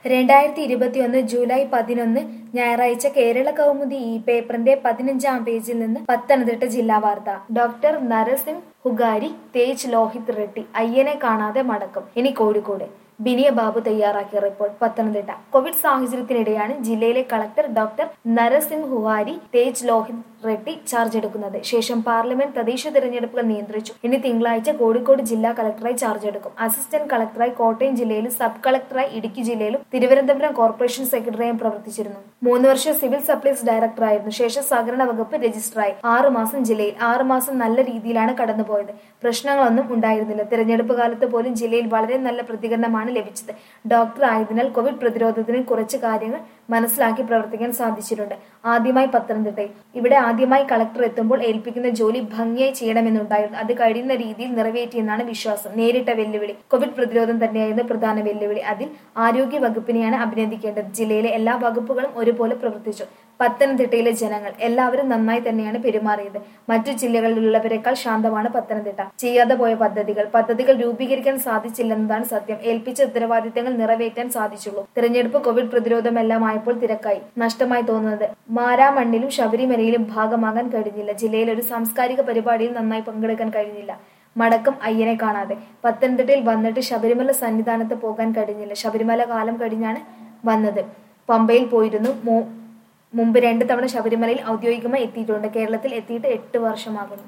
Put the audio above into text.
രണ്ടായിരത്തി ഇരുപത്തിയൊന്ന് ജൂലൈ പതിനൊന്ന് ഞായറാഴ്ച കേരള കൗമുദി ഈ പേപ്പറിന്റെ പതിനഞ്ചാം പേജിൽ നിന്ന് പത്തനംതിട്ട ജില്ലാ വാർത്ത ഡോക്ടർ നരസിംഹ് ഹുഗാരി തേജ് ലോഹിത് റെഡ്ഡി അയ്യനെ കാണാതെ മടക്കം ഇനി കോഴിക്കോട് ബിനിയ ബാബു തയ്യാറാക്കിയ റിപ്പോർട്ട് പത്തനംതിട്ട കോവിഡ് സാഹചര്യത്തിനിടെയാണ് ജില്ലയിലെ collector doctor Narasimhugari Tej Lohit Reddy charge എടുക്കുന്നത് ശേഷം പാർലമെന്റ് തദ്ദേശ തിരഞ്ഞെടുപ്പുകൾ നിയന്ത്രിച്ചു ഇനി തിങ്കളാഴ്ച കോഴിക്കോട് ജില്ലാ കളക്ടറായി ചാർജ് എടുക്കും അസിസ്റ്റന്റ് കളക്ടറായി കോട്ടയം ജില്ലയിലും സബ് കളക്ടറായി ഇടുക്കി ജില്ലയിലും തിരുവനന്തപുരം കോർപ്പറേഷൻ സെക്രട്ടറിയായും പ്രവർത്തിച്ചിരുന്നു മൂന്ന് വർഷം സിവിൽ സപ്ലൈസ് ഡയറക്ടറായിരുന്നു ശേഷം സഹകരണ വകുപ്പ് രജിസ്ട്രായി ആറ് മാസം ജില്ലയിൽ ആറ് മാസം നല്ല രീതിയിലാണ് കടന്നുപോയത് പ്രശ്നങ്ങളൊന്നും ഉണ്ടായിരുന്നില്ല തിരഞ്ഞെടുപ്പ് കാലത്ത് പോലും ജില്ലയിൽ വളരെ നല്ല പ്രതികരണമാണ് ലഭിച്ചത് ഡോക്ടർ ആയതിനാൽ കോവിഡ് പ്രതിരോധത്തിന് കുറച്ച് കാര്യങ്ങൾ മനസ്സിലാക്കി പ്രവർത്തിക്കാൻ സാധിച്ചിട്ടുണ്ട് ആദ്യമായി പത്തനംതിട്ടയിൽ ഇവിടെ ആദ്യമായി കളക്ടർ എത്തുമ്പോൾ ഏൽപ്പിക്കുന്ന ജോലി ഭംഗിയായി ചെയ്യണമെന്നുണ്ടായിരുന്നു അത് കഴിയുന്ന രീതിയിൽ നിറവേറ്റിയെന്നാണ് വിശ്വാസം നേരിട്ട വെല്ലുവിളി കോവിഡ് പ്രതിരോധം തന്നെയായിരുന്നു പ്രധാന വെല്ലുവിളി അതിൽ ആരോഗ്യ വകുപ്പിനെയാണ് അഭിനന്ദിക്കേണ്ടത് ജില്ലയിലെ എല്ലാ വകുപ്പുകളും ഒരുപോലെ പ്രവർത്തിച്ചു പത്തനംതിട്ടയിലെ ജനങ്ങൾ എല്ലാവരും നന്നായി തന്നെയാണ് പെരുമാറിയത് മറ്റു ജില്ലകളിലുള്ളവരെക്കാൾ ശാന്തമാണ് പത്തനംതിട്ട ചെയ്യാതെ പോയ പദ്ധതികൾ പദ്ധതികൾ രൂപീകരിക്കാൻ സാധിച്ചില്ലെന്നതാണ് സത്യം ഏൽപ്പിച്ച ഉത്തരവാദിത്തങ്ങൾ നിറവേറ്റാൻ സാധിച്ചുള്ളൂ തിരഞ്ഞെടുപ്പ് കോവിഡ് പ്രതിരോധമെല്ലാം ആയപ്പോൾ തിരക്കായി നഷ്ടമായി തോന്നുന്നത് മാരാമണ്ണിലും ശബരിമലയിലും ഭാഗമാകാൻ കഴിഞ്ഞില്ല ജില്ലയിൽ ഒരു സാംസ്കാരിക പരിപാടിയിൽ നന്നായി പങ്കെടുക്കാൻ കഴിഞ്ഞില്ല മടക്കം അയ്യനെ കാണാതെ പത്തനംതിട്ടയിൽ വന്നിട്ട് ശബരിമല സന്നിധാനത്ത് പോകാൻ കഴിഞ്ഞില്ല ശബരിമല കാലം കഴിഞ്ഞാണ് വന്നത് പമ്പയിൽ പോയിരുന്നു മോ മുമ്പ് രണ്ട് തവണ ശബരിമലയിൽ ഔദ്യോഗികമായി എത്തിയിട്ടുണ്ട് കേരളത്തിൽ എത്തിയിട്ട് എട്ട് വർഷമാകുന്നു